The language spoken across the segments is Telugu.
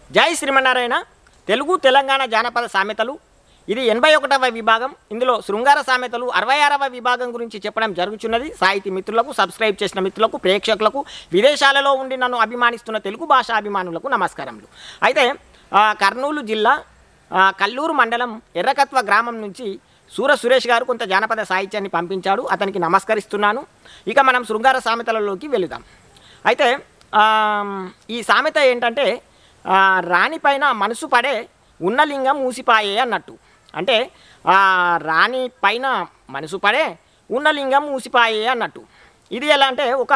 జై శ్రీమన్నారాయణ తెలుగు తెలంగాణ జానపద సామెతలు ఇది ఎనభై ఒకటవ విభాగం ఇందులో శృంగార సామెతలు అరవై ఆరవ విభాగం గురించి చెప్పడం జరుగుతున్నది సాహితీ మిత్రులకు సబ్స్క్రైబ్ చేసిన మిత్రులకు ప్రేక్షకులకు విదేశాలలో ఉండి నన్ను అభిమానిస్తున్న తెలుగు భాషా అభిమానులకు నమస్కారములు అయితే ఆ, కర్నూలు జిల్లా ఆ, కల్లూరు మండలం ఎర్రకత్వ గ్రామం నుంచి సూర సురేష్ గారు కొంత జానపద సాహిత్యాన్ని పంపించాడు అతనికి నమస్కరిస్తున్నాను ఇక మనం శృంగార సామెతలలోకి వెళుదాం అయితే ఆ, ఈ సామెత ఏంటంటే ఆ, రాణి పైన మనసు పడే ఉన్న లింగం మూసిపాయే అన్నట్టు అంటే ఆ, రాణి పైన మనసు పడే ఉన్న లింగం మూసిపాయే అన్నట్టు ఇది ఎలా అంటే ఒక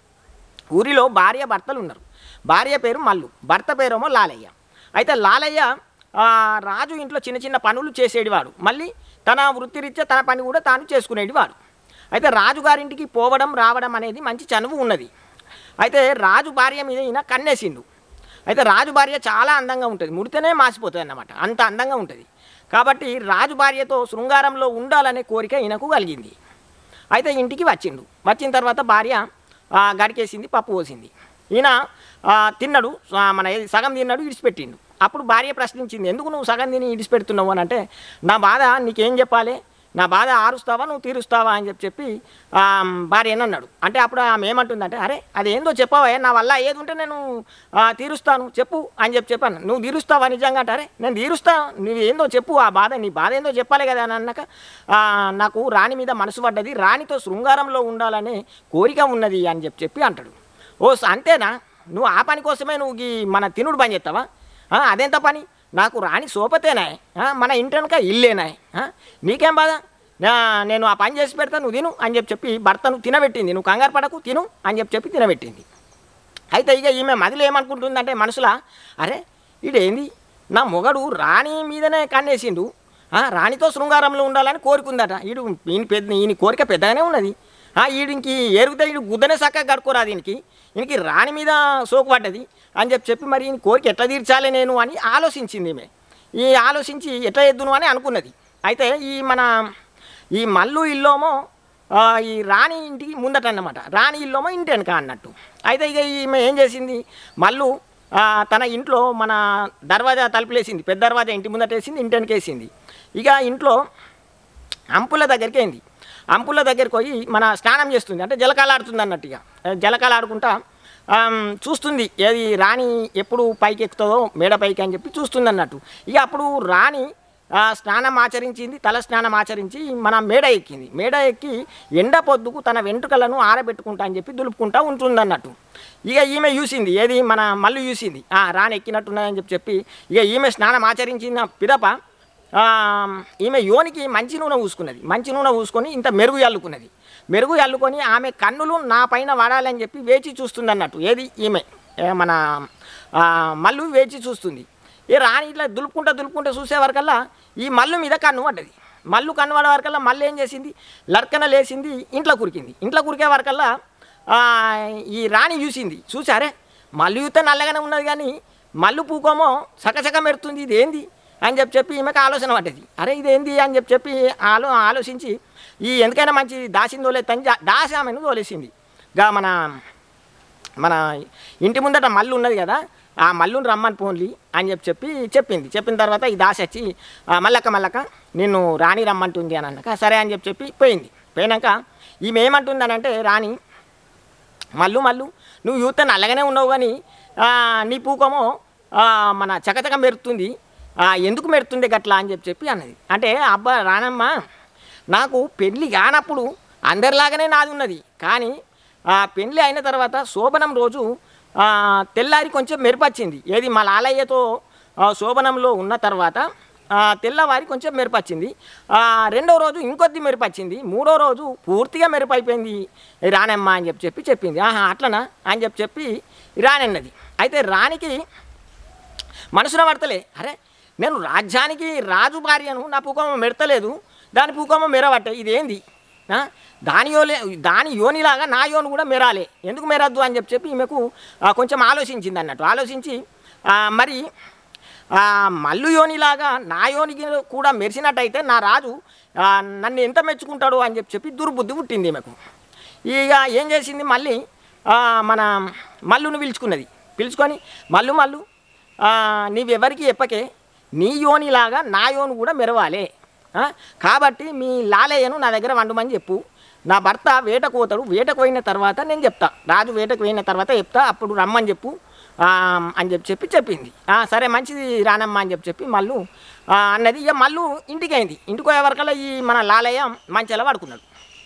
ఊరిలో భార్య భర్తలు ఉన్నారు భార్య పేరు మల్లు భర్త పేరేమో లాలయ్య అయితే లాలయ్య ఆ, రాజు ఇంట్లో చిన్న చిన్న పనులు చేసేటివాడు మళ్ళీ తన వృత్తిరీత్యా తన పని కూడా తాను చేసుకునేటివాడు అయితే రాజుగారింటికి పోవడం రావడం అనేది మంచి చనువు ఉన్నది అయితే రాజు భార్య మీద ఈయన కన్నేసిండు అయితే రాజు భార్య చాలా అందంగా ఉంటుంది ముడితేనే మాసిపోతుంది అన్నమాట అంత అందంగా ఉంటుంది కాబట్టి రాజు భార్యతో శృంగారంలో ఉండాలనే కోరిక ఈయనకు కలిగింది అయితే ఇంటికి వచ్చిండు వచ్చిన తర్వాత భార్య ఆ, గడికేసింది పప్పు పోసింది ఈయన ఆ, తిన్నాడు ఆ, మన ఏది సగం తిన్నాడు ఇడిచిపెట్టిండు అప్పుడు భార్య ప్రశ్నించింది ఎందుకు నువ్వు సగం తిని ఇడిచిపెడుతున్నావు అని అంటే నా బాధ నీకేం చెప్పాలి నా బాధ ఆరుస్తావా నువ్వు తీరుస్తావా అని చెప్పి చెప్పి ఆ, భార్య అని అన్నాడు అంటే అప్పుడు ఆమె ఏమంటుందంటే అరే అదేందో చెప్పావా నా వల్ల ఏది ఉంటే నేను ఆ, తీరుస్తాను చెప్పు అని చెప్పి చెప్పాను నువ్వు తీరుస్తావా నిజంగా అంటే అరే నేను తీరుస్తా నువ్వు ఏందో చెప్పు ఆ బాధ నీ బాధ ఏందో చెప్పాలి కదా అని అన్నాక "ఆ, నాకు రాణి మీద మనసు పడ్డది రాణితో శృంగారంలో ఉండాలనే కోరిక ఉన్నది అని చెప్పి చెప్పి అంటాడు ఓ స- అంతేనా నువ్వు ఆ పని కోసమే నువ్వు ఈ మన తినుడు పని చేస్తావా ఆ, అదెంత పని నాకు రాణి సోపతేనాయ్ ఆ, మన ఇంటి వెనక ఇల్లేనాయ్ ఆ, నీకేం బాధ నా- నేను ఆ పని చేసి పెడతా నువ్వు తిను అని చెప్పి చెప్పి భర్తను తినబెట్టింది నువ్వు కంగారు పడకు తిను అని చెప్పి చెప్పి తినబెట్టింది అయితే ఇక ఈమె మదిలో ఏమనుకుంటుందంటే మనసులా అరే ఇదేంది నా మొగడు రాణి మీదనే కన్నేసిండు ఆ, రాణితో శృంగారంలో ఉండాలని కోరుకుందట ఈడు ఈయన పెద్ద ఈయన కోరిక పెద్దగానే ఉన్నది ఆ, ఈడికి ఎరుగుతే ఈడు గుద్దనే చక్కగా కడుకోరాదు ఈయనకి ఈయనకి రాణి మీద సోకు పడ్డది అని చెప్పి చెప్పి మరి ఈయన కోరిక ఎట్లా తీర్చాలి నేను అని ఆలోచించింది ఈమె ఈ ఆలోచించి ఎట్లా ఎద్దును అని అనుకున్నది అయితే ఈ మన ఈ మల్లు ఇల్లోమో ఆ, ఈ రాణి ఇంటికి ముందట అన్నమాట రాణి ఇల్లోమో ఇంటి వెనక అన్నట్టు అయితే ఇక ఈమె ఏం చేసింది మల్లు ఆ, తన ఇంట్లో మన దర్వాజా తలుపులేసింది పెద్ద దర్వాజా ఇంటి ముందట వేసింది ఇంటి వెనక వేసింది ఇక ఇంట్లో అంపుల దగ్గరికి అయింది అంపుల దగ్గరికి పోయి మన స్నానం చేస్తుంది అంటే జలకాలాడుతుంది అన్నట్టుగా జలకాలు ఆడుకుంటా ఆమ్, చూస్తుంది ఏది రాణి ఎప్పుడు పైకి ఎక్కుతుందో మేడ పైకి అని చెప్పి చూస్తుంది అన్నట్టు ఇక అప్పుడు రాణి ఆ, స్నానం ఆచరించింది తల స్నానం ఆచరించి మన మేడ ఎక్కింది మేడ ఎక్కి ఎండ పొద్దుకు తన వెంట్రుకలను ఆరబెట్టుకుంటా అని చెప్పి దులుపుకుంటా ఉంటుంది అన్నట్టు ఇక ఈమె చూసింది ఏది మన మళ్ళీ చూసింది ఆ, రాణి ఎక్కినట్టున్నదని చెప్పి చెప్పి ఇక ఈమె స్నానం ఆచరించిన పిదప ఆ, ఈమె యోనికి మంచి నూనె పూసుకున్నది మంచి నూనె పూసుకొని ఇంత మెరుగు అల్లుకున్నది మెరుగు అల్లుకొని ఆమె కన్నులు నా పైన వాడాలని చెప్పి వేచి చూస్తుంది అన్నట్టు ఏది ఈమె ఏ మన ఆ, మల్లు వేచి చూస్తుంది ఏ రాణి ఇట్లా దులుపుకుంటా దులుపుకుంటా చూసే వరకల్లా ఈ మల్లు మీద కన్ను పడ్డది మల్లు కన్ను పడే వరకల్లా మళ్ళీ ఏం చేసింది లర్కన లేచింది ఇంట్లో కురికింది ఇంట్లో కురికే వరకల్లా ఆ, ఈ రాణి చూసింది చూసారే మల్లు యూత నల్లగానే ఉన్నది కానీ మల్లు పూకోమో సకసక మెరుతుంది ఇది ఏంది అని చెప్పి చెప్పి ఈమెకు ఆలోచన పడ్డది అరే ఇదేంది అని చెప్పి చెప్పి ఆలో ఆలోచించి ఈ ఎందుకైనా మంచి దాసిని తోలేదని దాసి ఆమెను తోలేసింది గా మన మన ఇంటి ముందట మల్లు ఉన్నది కదా ఆ మల్లుని రమ్మని పోన్లి అని చెప్పి చెప్పి చెప్పింది చెప్పిన తర్వాత ఈ దాసి వచ్చి "ఆ, మల్లక్క మల్లక్క నిన్ను రాణి రమ్మంటుంది అని అన్నాక సరే అని చెప్పి చెప్పి పోయింది పోయినాక ఈమె ఏమంటుంది అని అంటే రాణి మల్లు మల్లు నువ్వు యూత్ నల్లగానే ఉన్నావు కానీ ఆ, నీ పూకమో ఆ, మన చకచక మెరుతుంది ఆ, ఎందుకు మెరుతుంది గట్లా అని చెప్పి చెప్పి అన్నది అంటే అబ్బా రానమ్మా నాకు పెళ్ళి కానప్పుడు అందరిలాగానే నాది ఉన్నది కానీ ఆ పెళ్ళి అయిన తర్వాత శోభనం రోజు ఆ, తెల్లారి కొంచెం మెరుపచ్చింది ఏది మా లాలయ్యతో ఆ, శోభనంలో ఉన్న తర్వాత ఆ, తెల్లవారి కొంచెం మెరుపచ్చింది ఆ, రెండో రోజు ఇంకొద్ది మెరుపచ్చింది మూడో రోజు పూర్తిగా మెరుపైపోయింది రానమ్మ అని చెప్పి చెప్పి చెప్పింది ఆహా అట్లనా అని చెప్పి చెప్పి రానన్నది అయితే రానికి మనసున పడతలే అరే నేను రాజ్యానికి రాజు భార్యను నా పూకమ్మ మెడతలేదు దాని పూకమ్మ మెరవట్టే ఇదేంది ఆ? దాని యోలే దాని యోనిలాగా నా యోని కూడా మెరాలే ఎందుకు మెరద్దు అని చెప్పి చెప్పి ఈమెకు ఆ, కొంచెం ఆలోచించింది అన్నట్టు ఆలోచించి ఆ, మరి ఆ, మల్లు యోనిలాగా నా యోనికి కూడా మెరిసినట్టయితే నా రాజు ఆ, నన్ను ఎంత మెచ్చుకుంటాడు అని చెప్పి చెప్పి దుర్బుద్ధి పుట్టింది ఈమెకు ఇక ఏం చేసింది మళ్ళీ ఆ, మన మల్లును పిలుచుకున్నది పిలుచుకొని మల్లు మల్లు ఆ, నీవెవరికి చెప్పకే నీ యోనిలాగా నా యోను కూడా మెరవాలే ఆ, కాబట్టి మీ లాలయ్యను నా దగ్గర వండమని చెప్పు నా భర్త వేటకు పోతాడు వేటకు పోయిన తర్వాత నేను చెప్తా రాజు వేటకు పోయిన తర్వాత చెప్తా అప్పుడు రమ్మని చెప్పు ఆ, అని చెప్పి చెప్పి చెప్పింది ఆ, సరే మంచిది రానమ్మా అని చెప్పి చెప్పి మళ్ళు ఆ, అన్నది ఇక మళ్ళు ఇంటికి అయింది ఇంటికి పోయే వరకల్లా ఈ మన లాలయ్య మంచిగా పడుకున్నాడు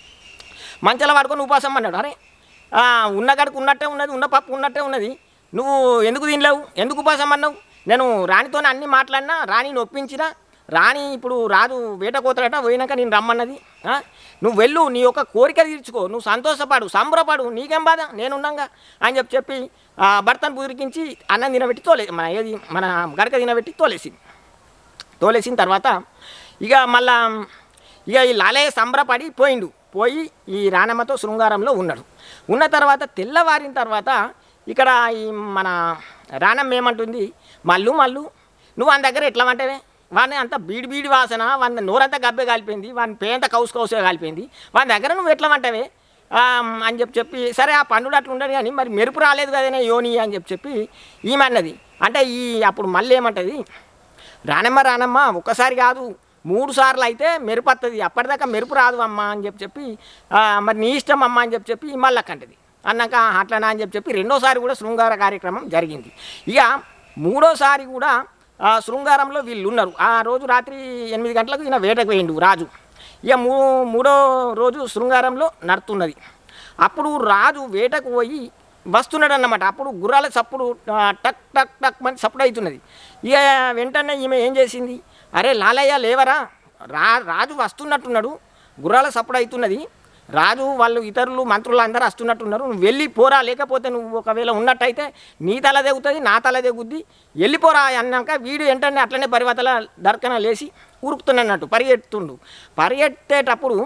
మంచాల పడుకొని ఉపాసం అన్నాడు అరే ఆ, ఉన్న గడుకు ఉన్నట్టే ఉన్నది ఉన్న పప్పు ఉన్నట్టే ఉన్నది నువ్వు ఎందుకు తినలేవు ఎందుకు ఉపాసం అన్నావు నేను రాణితో అన్ని మాట్లాడినా రాణిని ఒప్పించినా రాణి ఇప్పుడు రాదు వేటకోతలట పోయినాక నేను రమ్మన్నది ఆ? నువ్వు వెళ్ళు నీ యొక్క కోరిక తీర్చుకో నువ్వు సంతోషపడు సంబరపడు నీకేం బాధ నేనున్నాగా అని చెప్పి చెప్పి ఆ, భర్తను బుదిరికించి అన్నం తినబెట్టి తోలే మన ఏది మన గడక తినబెట్టి తోలేసింది తోలేసిన తర్వాత ఇక మళ్ళా ఇక ఈ లాలయ్య సంబరపడి పోయిండు పోయి ఈ రానమ్మతో శృంగారంలో ఉన్నాడు ఉన్న తర్వాత తెల్లవారిన తర్వాత ఇక్కడ ఈ మన రానమ్మ ఏమంటుంది మల్లు మల్లు నువ్వు వాని దగ్గర ఎట్లా అంటవే వాడిని అంత బీడి బీడి వాసన వాని నోరంతా గబ్బే కాలిపోయింది వాని పేంత కౌసు కౌసే కాలిపోయింది వాని దగ్గర నువ్వు ఎట్లా అంటవే ఆ, అని చెప్పి చెప్పి సరే ఆ పండుడు అట్లా ఉండదు కానీ మరి మెరుపు రాలేదు కదనే యోని అని చెప్పి చెప్పి ఈమె అన్నది అంటే ఈ అప్పుడు మళ్ళీ ఏమంటది రానమ్మ రానమ్మ ఒక్కసారి కాదు మూడు సార్లు అయితే మెరుపు వస్తుంది అప్పటిదాకా మెరుపు రాదు అమ్మ అని చెప్పి చెప్పి ఆ, మరి నీ ఇష్టం అమ్మ అని చెప్పి చెప్పి మళ్ళీ కంటది అన్నాక అట్లనా అని చెప్పి చెప్పి రెండోసారి కూడా శృంగార కార్యక్రమం జరిగింది ఇక మూడోసారి కూడా ఆ, శృంగారంలో వీళ్ళు ఉన్నారు ఆ రోజు రాత్రి ఎనిమిది గంటలకు ఈయన వేటకు వేయండు రాజు ఇక మూ మూడో రోజు శృంగారంలో నడుతున్నది అప్పుడు రాజు వేటకు పోయి వస్తున్నాడు అన్నమాట అప్పుడు గుర్రాల చప్పుడు ఆ, టక్ టక్ టక్ అని చప్పుడు అవుతున్నది ఇక వెంటనే ఈమె ఏం చేసింది అరే లాలయ్య లేవరా రా రాజు వస్తున్నట్టున్నాడు గుర్రాల చప్పుడు అవుతున్నది రాజు వాళ్ళు ఇతరులు మంత్రులు అందరూ వస్తున్నట్టున్నారు నువ్వు వెళ్ళి పోరా లేకపోతే నువ్వు ఒకవేళ ఉన్నట్టయితే నీ తల దిగుతుంది నా తల దిగుద్ది వెళ్ళిపోరా అన్నాక వీడు వెంటనే అట్లనే పరివతల దర్కన లేచి ఉరుకుతున్నట్టు పరిగెత్తుండు పరిగెత్తేటప్పుడు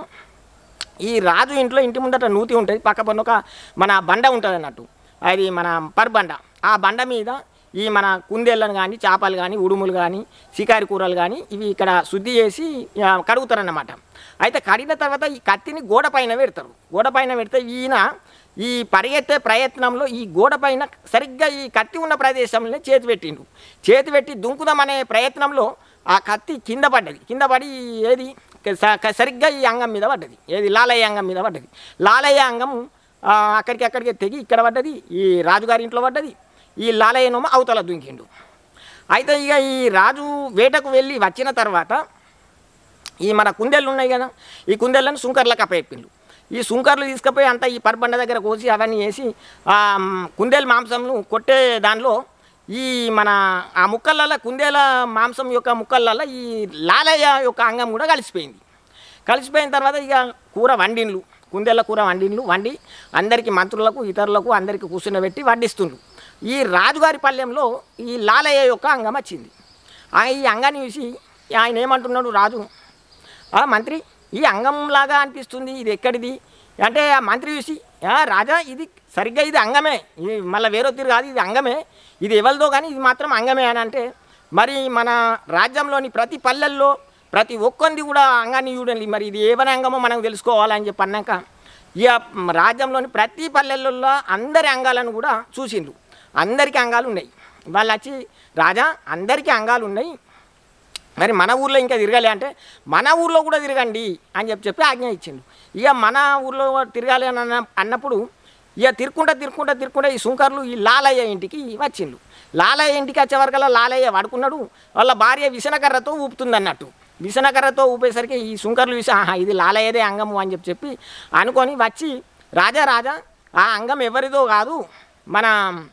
ఈ రాజు ఇంట్లో ఇంటి ముందట నూతి ఉంటుంది పక్క పన్న ఒక మన బండ ఉంటుంది అన్నట్టు అది మన పర్బండ ఆ బండ మీద ఈ మన కుందేళ్ళను కానీ చేపలు కానీ ఉడుములు కానీ షికారి కూరలు కానీ ఇవి ఇక్కడ శుద్ధి చేసి ఆ, కడుగుతారన్నమాట అయితే కడిగిన తర్వాత ఈ కత్తిని గోడ పైన పెడతారు గోడ పైన పెడితే ఈయన ఈ పరిగెత్తే ప్రయత్నంలో ఈ గోడ పైన సరిగ్గా ఈ కత్తి ఉన్న ప్రదేశంలో చేతి పెట్టిండు చేతి పెట్టి దుంకుదామనే ప్రయత్నంలో ఆ కత్తి కింద పడ్డది కింద పడి ఏది స- క- సరిగ్గా ఈ అంగం మీద పడ్డది ఏది లాలయ్య అంగం మీద పడ్డది లాలయ్య అంగం ఆ, అక్కడికి అక్కడికి తెగి ఇక్కడ పడ్డది ఈ రాజుగారి ఇంట్లో పడ్డది ఈ లాలయ్యనేమో అవతల దుంకిండు అయితే ఇక ఈ రాజు వేటకు వెళ్ళి వచ్చిన తర్వాత ఈ మన కుందేళ్ళు ఉన్నాయి కదా ఈ కుందేళ్ళను సుంకర్లకు అప్పచెప్పిండు ఈ సుంకర్లు తీసుకుపోయి అంతా ఈ పర్బండ దగ్గర కోసి అవన్నీ వేసి ఆ మ్, కుందేలు మాంసంను కొట్టే దానిలో ఈ మన ఆ ముక్కలలో కుందేల మాంసం యొక్క ముక్కలలో ఈ లాలయ్య యొక్క అంగం కూడా కలిసిపోయింది కలిసిపోయిన తర్వాత ఇక కూర వండిండ్లు కుందేళ్ళ కూర వండిండ్లు వండి అందరికీ మంత్రులకు ఇతరులకు అందరికీ కూర్చుండబెట్టి వడ్డిస్తుండ్రు ఈ రాజుగారి పల్లెంలో ఈ లాలయ్య యొక్క అంగం వచ్చింది ఆ ఈ అంగాన్ని చూసి ఆయన ఏమంటున్నాడు రాజు ఆ మంత్రి ఈ అంగంలాగా అనిపిస్తుంది ఇది ఎక్కడిది అంటే ఆ మంత్రి చూసి "ఆ, రాజా ఇది సరిగ్గా ఇది అంగమే ఇది మళ్ళీ వేరే తీరు కాదు ఇది అంగమే ఇది ఎవరిదో కానీ ఇది మాత్రం అంగమే అని అంటే మరి మన రాజ్యంలోని ప్రతి పల్లెల్లో ప్రతి ఒక్కంది కూడా అంగాన్ని చూడండి మరి ఇది ఏవని అంగమో మనకు తెలుసుకోవాలని చెప్పి అన్నాక ఇక రాజ్యంలోని ప్రతి పల్లెల్లో అందరి అంగాలను కూడా చూసిండ్రు అందరికీ అంగాలు ఉన్నాయి వాళ్ళు వచ్చి రాజా అందరికీ అంగాలు ఉన్నాయి మరి మన ఊర్లో ఇంకా తిరగాలి అంటే మన ఊర్లో కూడా తిరగండి అని చెప్పి చెప్పి ఆజ్ఞ ఇచ్చిండు ఇక మన ఊర్లో తిరగాలి అని అన్న అన్నప్పుడు ఇక తిరుక్కుంటా తిరుక్కుంటా తిరుక్కుంటా ఈ సుంకర్లు ఈ లాలయ్య ఇంటికి వచ్చిండు లాలయ్య ఇంటికి వచ్చే వరకల్లా లాలయ్య పడుకున్నాడు వాళ్ళ భార్య విసనకర్రతో ఊపుతుంది అన్నట్టు విసనకర్రతో ఊపేసరికి ఈ సుంకర్లు విసి ఆహా ఇది లాలయ్యదే అంగము అని చెప్పి చెప్పి అనుకొని వచ్చి రాజా రాజా ఆ అంగం ఎవరిదో కాదు మన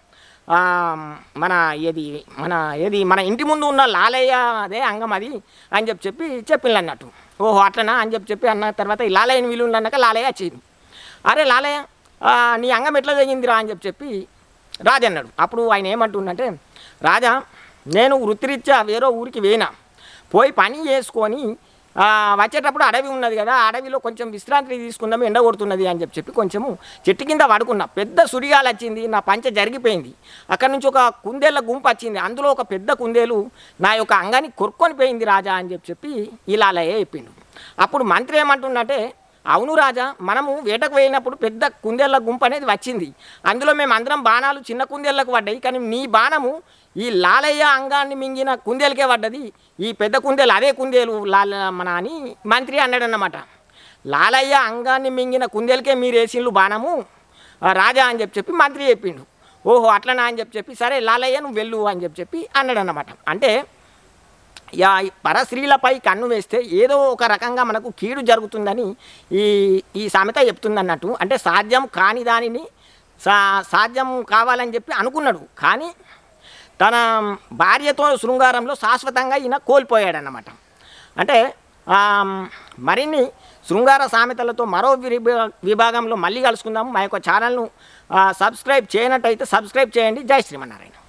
ఆ, మన ఏది మన ఏది మన ఇంటి ముందు ఉన్న లాలయ్య అదే అంగం అది అని చెప్పి చెప్పి చెప్పిండు అన్నట్టు ఓహో అట్లనా అని చెప్పి చెప్పి అన్న తర్వాత ఈ లాలయ్యని వీలు అన్నాక లాలయ్య వచ్చింది అరే లాలయ్య ఆ, నీ అంగం ఎట్లా తెగిందిరా అని చెప్పి చెప్పి రాజు అన్నాడు అప్పుడు ఆయన ఏమంటుండంటే రాజా నేను వృత్తిరీత్యా వేరే ఊరికి వేయినా పోయి పని చేసుకొని ఆ, వచ్చేటప్పుడు అడవి ఉన్నది కదా ఆ అడవిలో కొంచెం విశ్రాంతి తీసుకుందాం ఎండ కొడుతున్నది అని చెప్పి చెప్పి కొంచెము చెట్టు కింద పడుకున్నా పెద్ద సుడిగాలు వచ్చింది నా పంచ జరిగిపోయింది అక్కడి నుంచి ఒక కుందేళ్ళ గుంపు వచ్చింది అందులో ఒక పెద్ద కుందేలు నా యొక్క అంగాన్ని కొరుక్కొని పోయింది రాజా అని చెప్పి చెప్పి ఇలా చెప్పిండు అప్పుడు మంత్రి ఏమంటుండంటే అవును రాజా మనము వేటకు వెళ్ళినప్పుడు పెద్ద కుందేళ్ల గుంపు అనేది వచ్చింది అందులో మేము అందరం బాణాలు చిన్న కుందేళ్లకు పడ్డాయి కానీ నీ బాణము ఈ లాలయ్య అంగాన్ని మింగిన కుందేలకే పడ్డది ఈ పెద్ద కుందేలు అదే కుందేలు లాల మన అని మంత్రి అన్నాడన్నమాట లాలయ్య అంగాన్ని మింగిన కుందేలకే మీరు వేసిండ్లు బాణము ఆ, రాజా అని చెప్పి చెప్పి మంత్రి చెప్పిండు ఓహో అట్లనా అని చెప్పి చెప్పి సరే లాలయ్య నువ్వు వెళ్ళు అని చెప్పి చెప్పి అన్నాడు అన్నమాట అంటే యా ఈ పరస్త్రీలపై కన్ను వేస్తే ఏదో ఒక రకంగా మనకు కీడు జరుగుతుందని ఈ ఈ సామెత చెప్తుంది అన్నట్టు అంటే సాధ్యం కాని దానిని సా సాధ్యం కావాలని చెప్పి అనుకున్నాడు కానీ తన భార్యతో శృంగారంలో శాశ్వతంగా ఈయన కోల్పోయాడన్నమాట అంటే ఆ, మరిన్ని శృంగార సామెతలతో మరో విభా- విభాగంలో మళ్ళీ కలుసుకుందాము మా యొక్క ఛానల్ను ఆ, సబ్స్క్రైబ్ చేయనట్టయితే సబ్స్క్రైబ్ చేయండి జై శ్రీమన్నారాయణ